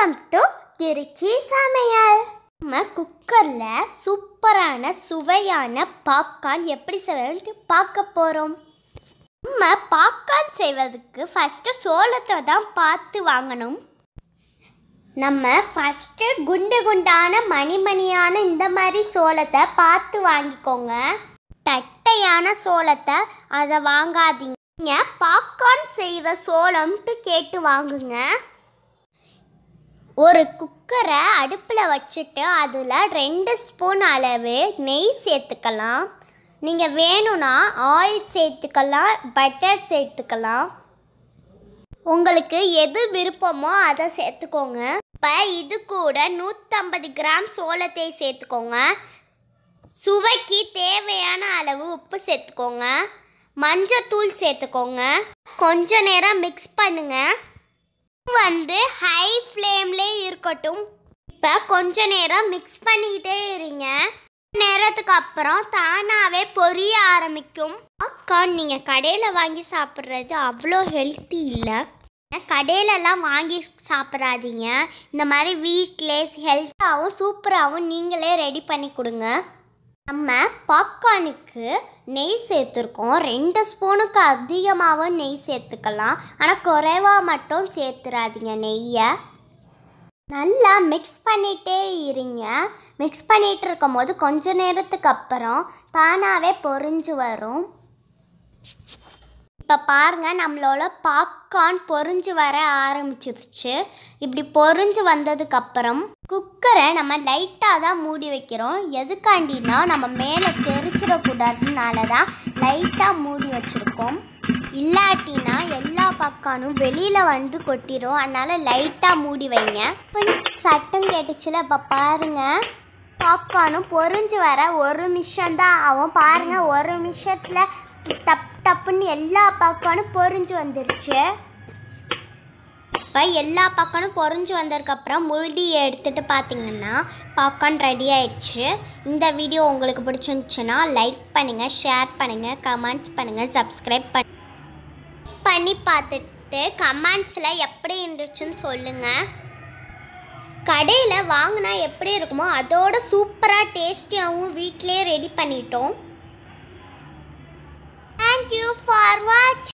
welcome to Trichy சமையல் நம்ம குக்கரில் சூப்பரான சுவையான பாப்கார்ன் எப்படி செய்யறது பார்க்க போகிறோம் நம்ம பாப்கார்ன் செய்வதற்கு ஃபஸ்ட்டு சோளத்தை தான் பார்த்து வாங்கணும் நம்ம ஃபஸ்ட்டு குண்டு குண்டான மணி மணியான இந்த மாதிரி சோளத்தை பார்த்து வாங்கிக்கோங்க தட்டையான சோளத்தை அதை வாங்காதீங்க நீங்கள் பாப்கார்ன் செய்கிற சோளம்ட்டு கேட்டு வாங்குங்க ஒரு குக்கரை அடுப்பில் வச்சுட்டு அதில் ரெண்டு ஸ்பூன் அளவு நெய் சேர்த்துக்கலாம் நீங்கள் வேணும்னா ஆயில் சேர்த்துக்கலாம் பட்டர் சேர்த்துக்கலாம் உங்களுக்கு எது விருப்பமோ அதை சேர்த்துக்கோங்க இப்போ இது கூட நூற்றம்பது கிராம் சோளத்தை சேர்த்துக்கோங்க சுவைக்கு தேவையான அளவு உப்பு சேர்த்துக்கோங்க மஞ்சத்தூள் சேர்த்துக்கோங்க கொஞ்ச நேரம் மிக்ஸ் பண்ணுங்க வந்து ஹை ஃப்ளேம்லே இருக்கட்டும் இப்போ கொஞ்ச நேரம் மிக்ஸ் பண்ணிக்கிட்டே இருங்க நேரத்துக்கு அப்புறம் தானாகவே பொரிய ஆரம்பிக்கும் பாப்கார்ன் நீங்கள் கடையில் வாங்கி சாப்பிட்றது அவ்வளோ ஹெல்த்தி இல்லை கடையிலலாம் வாங்கி சாப்பிட்றாதீங்க இந்த மாதிரி வீட்டிலே ஹெல்த்தாகவும் சூப்பராகவும் நீங்களே ரெடி பண்ணி கொடுங்க நம்ம பாப்கார்னுக்கு நெய் சேர்த்துருக்கோம் ரெண்டு ஸ்பூனுக்கு அதிகமாகவும் நெய் சேர்த்துக்கலாம் ஆனால் குறைவாக மட்டும் சேர்த்துறாதீங்க நெய்யை நல்லா மிக்ஸ் பண்ணிகிட்டே இருங்க மிக்ஸ் பண்ணிகிட்டு இருக்கும் போது கொஞ்ச நேரத்துக்கு அப்புறம் தானாகவே பொரிஞ்சு வரும் இப்போ பாருங்கள் நம்மளோட பாப்கார்ன் பொரிஞ்சு வர ஆரம்பிச்சிருச்சு இப்படி பொரிஞ்சு வந்ததுக்கப்புறம் குக்கரை நம்ம லைட்டாக தான் மூடி வைக்கிறோம் எதுக்காண்டினா நம்ம மேலே தெரிச்சிடக்கூடாதுனால தான் லைட்டாக மூடி வச்சுருக்கோம் இல்லாட்டினா எல்லா பக்கானும் வெளியில் வந்து கொட்டிடும் அதனால் லைட்டாக மூடி வைங்க கொஞ்சம் சட்டம் கேட்டுச்சுல இப்போ பாருங்கள் பாப்கார்னும் பொரிஞ்சு வர ஒரு நிமிஷம் தான் ஆகும் பாருங்கள் ஒரு நிமிஷத்தில் டப் டப்புன்னு எல்லா பாப்கார்னும் பொரிஞ்சு வந்துருச்சு இப்போ எல்லா பாப்கார்னும் பொரிஞ்சு வந்ததுக்கப்புறம் முழுடி எடுத்துகிட்டு பார்த்தீங்கன்னா பாப்கார்ன் ரெடி ஆயிடுச்சு இந்த வீடியோ உங்களுக்கு பிடிச்சிருந்துச்சுன்னா லைக் பண்ணுங்கள் ஷேர் பண்ணுங்கள் கமெண்ட்ஸ் பண்ணுங்கள் சப்ஸ்கிரைப் பண்ண பண்ணி பார்த்துட்டு கமெண்ட்ஸில் எப்படி இருந்துச்சுன்னு சொல்லுங்கள் கடையில் வாங்கினா எப்படி இருக்குமோ அதோட சூப்பராக டேஸ்டியாகவும் வீட்டிலே ரெடி பண்ணிட்டோம் தேங்க்யூ ஃபார் வாட்ச்